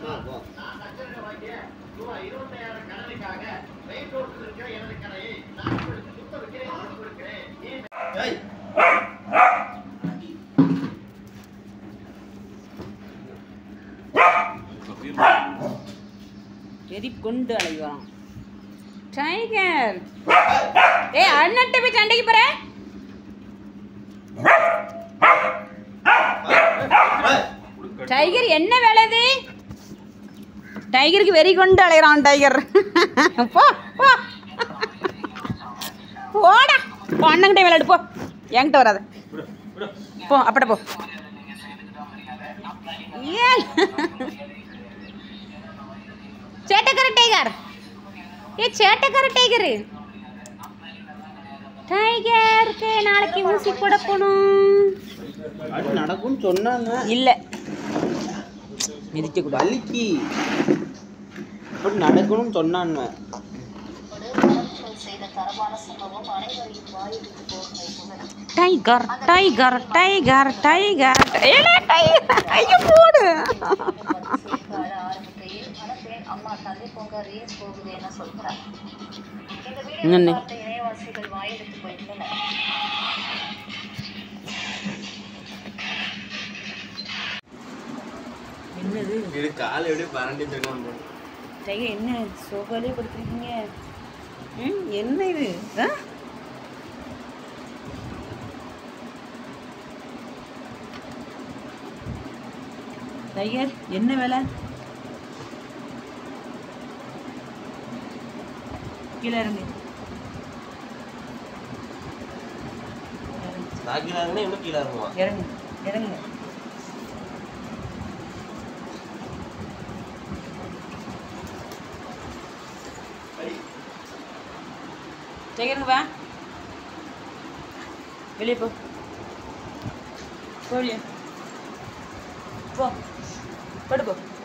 வெறி கொண்டு அலைவான் டைகர் ஏ அண்ணன்ட்ட போய் சண்டைக்கு போற டைகர் என்ன வேலை இது டைகருக்கு வெறி கொண்டு அலைகிறான் டைகர் போ போ போடா போ அண்ணங்கிட்ட விளையாடு போ என்கிட்ட வராத போ அப்பட போ ஏன் சேட்டக்கார டைகர் ஏ சேட்டக்கார டைகர் டைகருக்கு நாளைக்கு ஊசி போட போகணும் அது நடக்கும்னு சொன்னாங்க இல்லை மிதிக்க கூடாது வலிக்கு அப்படி நடக்கணும்னு சொன்னாங்க டைகர் டைகர் டைகர் டைகர் ஏலே டைகர் ஐயோ போடு என்னண்ணே என்னது இது காலை எப்படியே பரண்டி தருவான் டைகர் என்ன சோஃபாலே படுத்துருக்கீங்க ம் என்ன இது ஆ டைகர் என்ன வேலை கீழே இறங்கு தாக்கினாங்கன்னா இன்னும் கீழே இறங்குவான் இறங்கு இறங்குங்க டைகருங்க வா வெளியே போ போ வெளியே போ படு போ